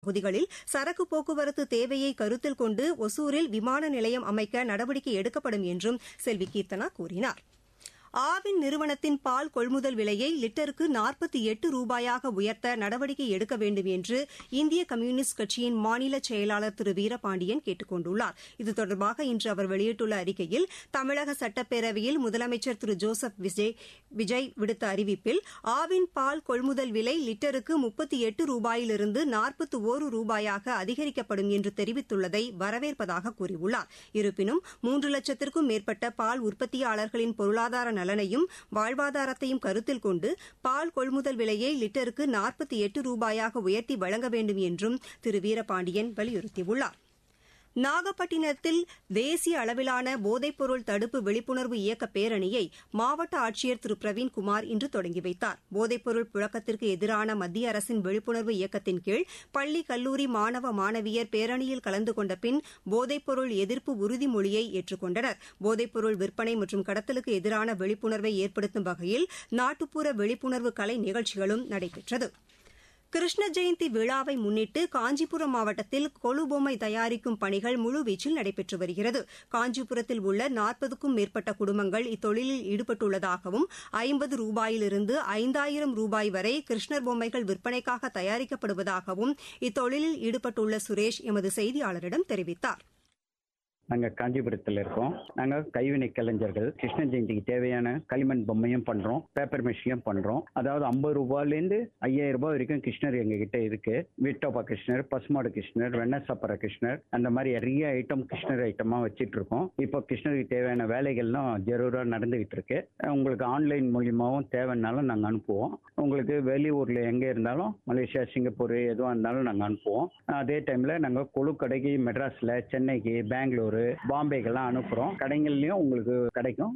பகுதிகளில் சரக்கு போக்குவரத்து தேவையை கருத்தில் கொண்டு ஒசூரில் விமான நிலையம் அமைக்க நடவடிக்கை எடுக்கப்படும் என்றும் செல்வி கீர்த்தனா கூறினார் ஆவின் நிறுவனத்தின் பால் கொள்முதல் விலையை லிட்டருக்கு நாற்பத்தி எட்டு ரூபாயாக உயர்த்த நடவடிக்கை எடுக்க வேண்டும் என்று இந்திய கம்யூனிஸ்ட் கட்சியின் மாநில செயலாளர் திரு வீரபாண்டியன் கேட்டுக் கொண்டுள்ளார் இது தொடர்பாக இன்று அவர் வெளியிட்டுள்ள அறிக்கையில் தமிழக சட்டப்பேரவையில் முதலமைச்சர் திரு ஜோசப் விஜய் விஜய் விடுத்த அறிவிப்பில் ஆவின் பால் கொள்முதல் விலை லிட்டருக்கு முப்பத்தி எட்டு ரூபாயிலிருந்து நாற்பத்தி ஒரு ரூபாயாக அதிகரிக்கப்படும் என்று தெரிவித்துள்ளதை வரவேற்பதாக கூறியுள்ளார் இருப்பினும் மூன்று லட்சத்திற்கும் மேற்பட்ட பால் உற்பத்தியாளர்களின் பொருளாதார நலனையும் வாழ்வாதாரத்தையும் கருத்தில் கொண்டு பால் கொள்முதல் விலையை லிட்டருக்கு நாற்பத்தி எட்டு ரூபாயாக உயர்த்தி வழங்க வேண்டும் என்றும் திரு வீரபாண்டியன் வலியுறுத்தியுள்ளார் நாகப்பட்டினத்தில் தேசிய அளவிலான போதைப்பொருள் தடுப்பு விழிப்புணர்வு இயக்க பேரணியை மாவட்ட ஆட்சியர் திரு பிரவீன்குமார் இன்று தொடங்கி வைத்தார் போதைப்பொருள் புழக்கத்திற்கு எதிரான மத்திய அரசின் விழிப்புணர்வு இயக்கத்தின் கீழ் பள்ளி கல்லூரி மாணவ மாணவியர் பேரணியில் கலந்து கொண்ட பின் போதைப்பொருள் எதிர்ப்பு உறுதிமொழியை ஏற்றுக்கொண்டனர் போதைப்பொருள் விற்பனை மற்றும் கடத்தலுக்கு எதிரான விழிப்புணர்வை ஏற்படுத்தும் வகையில் நாட்டுப்புற விழிப்புணர்வு கலை நிகழ்ச்சிகளும் நடைபெற்றது கிருஷ்ண ஜெயந்தி விழாவை முன்னிட்டு காஞ்சிபுரம் மாவட்டத்தில் கொலுபொம்மை தயாரிக்கும் பணிகள் முழுவீச்சில் நடைபெற்று வருகிறது காஞ்சிபுரத்தில் உள்ள நாற்பதுக்கும் மேற்பட்ட குடும்பங்கள் இத்தொழிலில் ஈடுபட்டுள்ளதாகவும் ஐம்பது ரூபாயிலிருந்து ஐந்தாயிரம் ரூபாய் வரை கிருஷ்ணர் பொம்மைகள் விற்பனைக்காக தயாரிக்கப்படுவதாகவும் இத்தொழிலில் ஈடுபட்டுள்ள சுரேஷ் எமது செய்தியாளரிடம் தெரிவித்தார் நாங்கள் காஞ்சிபுரத்தில் இருக்கோம் நாங்கள் கைவினை கலைஞர்கள் கிருஷ்ண ஜெயந்திக்கு தேவையான களிமண் பொம்மையும் பண்ணுறோம் பேப்பர் மிஷியும் பண்ணுறோம் அதாவது ஐம்பது ரூபாயிலேருந்து ஐயாயிரம் ரூபாய் வரைக்கும் கிருஷ்ணர் எங்ககிட்ட இருக்கு வீட்டோப்பா கிருஷ்ணர் பசுமாடு கிருஷ்ணர் வெண்ணசாப்பர கிருஷ்ணர் அந்த மாதிரி நிறைய ஐட்டம் கிருஷ்ணர் ஐட்டமாக வச்சிட்டு இருக்கோம் இப்போ கிருஷ்ணருக்கு தேவையான வேலைகள்லாம் ஜரூராக நடந்துகிட்டு இருக்கு உங்களுக்கு ஆன்லைன் மூலியமாகவும் தேவைன்னாலும் நாங்கள் அனுப்புவோம் உங்களுக்கு வெளியூரில் எங்கே இருந்தாலும் மலேசியா சிங்கப்பூர் எதுவாக இருந்தாலும் நாங்கள் அனுப்புவோம் அதே டைமில் நாங்கள் கொழு கடைக்கு மெட்ராஸில் சென்னைக்கு பெங்களூரு பாம்பேக்கெல்லாம் அனுப்புகிறோம் கடைகள்லையும் உங்களுக்கு கிடைக்கும்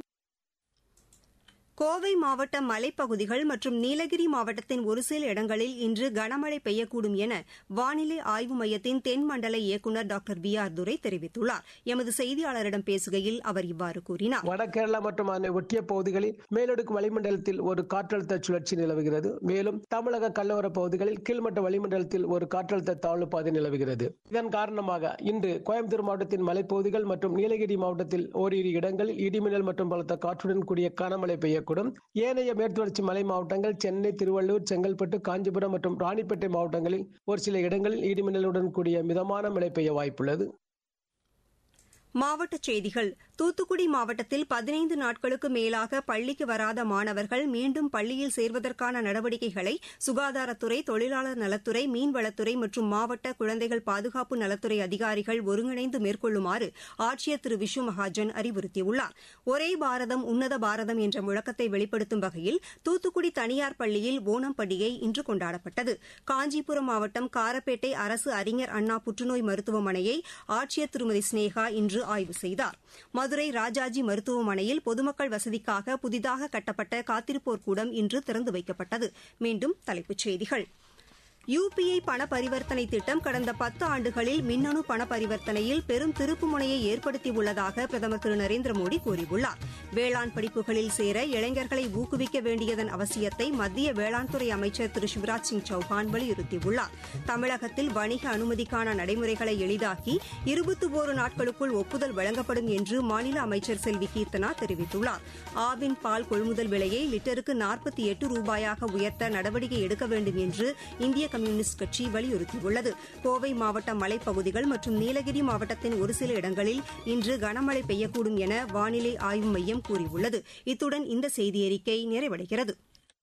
கோவை மாவட்ட மலைப்பகுதிகள் மற்றும் நீலகிரி மாவட்டத்தின் ஒரு சில இடங்களில் இன்று கனமழை பெய்யக்கூடும் என வானிலை ஆய்வு மையத்தின் தென்மண்டல இயக்குநர் டாக்டர் வி ஆர் துரை தெரிவித்துள்ளார் எமது செய்தியாளரிடம் பேசுகையில் அவர் இவ்வாறு கூறினார் வடகேரளா மற்றும் அதனை ஒட்டிய பகுதிகளில் மேலடுக்கு வளிமண்டலத்தில் ஒரு காற்றழுத்த சுழற்சி நிலவுகிறது மேலும் தமிழக கல்லோர பகுதிகளில் கீழ்மட்ட வளிமண்டலத்தில் ஒரு காற்றழுத்த தாழ்வு பாதை நிலவுகிறது இதன் காரணமாக இன்று கோயம்புத்தூர் மாவட்டத்தின் மலைப்பகுதிகள் மற்றும் நீலகிரி மாவட்டத்தில் ஓரிரு இடங்களில் இடிமின்னல் மற்றும் பலத்த காற்றுடன் கூடிய கனமழை பெய்ய பெய்யக்கூடும் ஏனைய மேற்குவர்ச்சி மலை மாவட்டங்கள் சென்னை திருவள்ளூர் செங்கல்பட்டு காஞ்சிபுரம் மற்றும் ராணிப்பேட்டை மாவட்டங்களில் ஒரு சில இடங்களில் இடிமின்னலுடன் கூடிய மிதமான மழை பெய்ய வாய்ப்புள்ளது மாவட்டச் செய்திகள் தூத்துக்குடி மாவட்டத்தில் பதினைந்து நாட்களுக்கு மேலாக பள்ளிக்கு வராத மாணவர்கள் மீண்டும் பள்ளியில் சேர்வதற்கான நடவடிக்கைகளை சுகாதாரத்துறை தொழிலாளர் நலத்துறை மீன்வளத்துறை மற்றும் மாவட்ட குழந்தைகள் பாதுகாப்பு நலத்துறை அதிகாரிகள் ஒருங்கிணைந்து மேற்கொள்ளுமாறு ஆட்சியர் திரு விஷ்ணு மகாஜன் அறிவுறுத்தியுள்ளார் ஒரே பாரதம் உன்னத பாரதம் என்ற முழக்கத்தை வெளிப்படுத்தும் வகையில் தூத்துக்குடி தனியார் பள்ளியில் ஓணம் பண்டிகை இன்று கொண்டாடப்பட்டது காஞ்சிபுரம் மாவட்டம் காரப்பேட்டை அரசு அறிஞர் அண்ணா புற்றுநோய் மருத்துவமனையை ஆட்சியர் திருமதி ஸ்னேகா இன்று ஆய்வு செய்தார் மதுரை ராஜாஜி மருத்துவமனையில் பொதுமக்கள் வசதிக்காக புதிதாக கட்டப்பட்ட காத்திருப்போர் கூடம் இன்று திறந்து வைக்கப்பட்டது மீண்டும் தலைப்புச் செய்திகள் யுபிஐ பண பரிவர்த்தனை திட்டம் கடந்த பத்து ஆண்டுகளில் மின்னணு பண பரிவர்த்தனையில் பெரும் திருப்புமுனையை ஏற்படுத்தியுள்ளதாக பிரதமர் திரு நரேந்திர மோடி கூறியுள்ளார் வேளாண் படிப்புகளில் சேர இளைஞர்களை ஊக்குவிக்க வேண்டியதன் அவசியத்தை மத்திய வேளாண் துறை அமைச்சர் திரு சிவராஜ் சிங் சௌஹான் வலியுறுத்தியுள்ளார் தமிழகத்தில் வணிக அனுமதிக்கான நடைமுறைகளை எளிதாக்கி இருபத்தி ஒரு நாட்களுக்குள் ஒப்புதல் வழங்கப்படும் என்று மாநில அமைச்சர் செல்வி கீர்த்தனா தெரிவித்துள்ளார் ஆவின் பால் கொள்முதல் விலையை லிட்டருக்கு நாற்பத்தி எட்டு ரூபாயாக உயர்த்த நடவடிக்கை எடுக்க வேண்டும் என்று இந்திய கம்யூனிஸ்ட் கட்சி வலியுறுத்தியுள்ளது கோவை மாவட்ட மலைப்பகுதிகள் மற்றும் நீலகிரி மாவட்டத்தின் ஒரு சில இடங்களில் இன்று கனமழை பெய்யக்கூடும் என வானிலை ஆய்வு மையம் கூறியுள்ளது இத்துடன் இந்த செய்தியறிக்கை நிறைவடைகிறது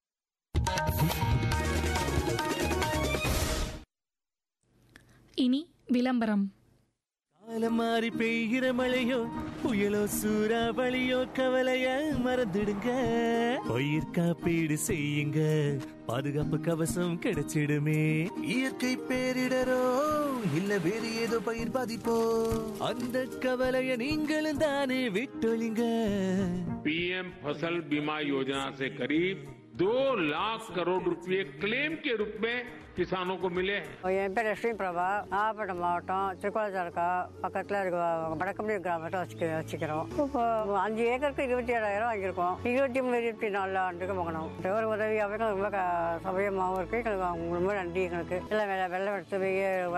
இனி விளம்பரம் காலம் மாறி பெய்கிற மழையோ புயலோ சூறாவளியோ கவலைய மறந்துடுங்க பயிர் காப்பீடு செய்யுங்க பாதுகாப்பு கவசம் கிடைச்சிடுமே இயற்கை பேரிடரோ இல்ல வேறு ஏதோ பயிர் பாதிப்போ அந்த கவலைய நீங்களும் தானே விட்டொழிங்க पीएम फसल बीमा योजना से करीब दो लाख करोड़ रुपए क्लेम के रूप में किसानों को मिले हैं என் பேர் லட்சுமி பிரபா நாகப்பட்டினம் மாவட்டம் திருக்கோளத்தாலுக்கா பக்கத்தில் இருக்க வடக்கம்பி கிராமத்தை வச்சுக்க வச்சுக்கிறோம் இப்போ அஞ்சு ஏக்கருக்கு இருபத்தி ஏழாயிரம் வாங்கியிருக்கோம் இருபத்தி மூணு இருபத்தி நாலு ஆண்டுக்கு வாங்கணும் ஒரு உதவியாகவே எங்களுக்கு ரொம்ப க- சௌகரியமாகவும் இருக்கு எங்களுக்கு அவங்க ரொம்ப நன்றி எங்களுக்கு எல்லாம் வெள்ளம் வெள்ளம் எடுத்து போய்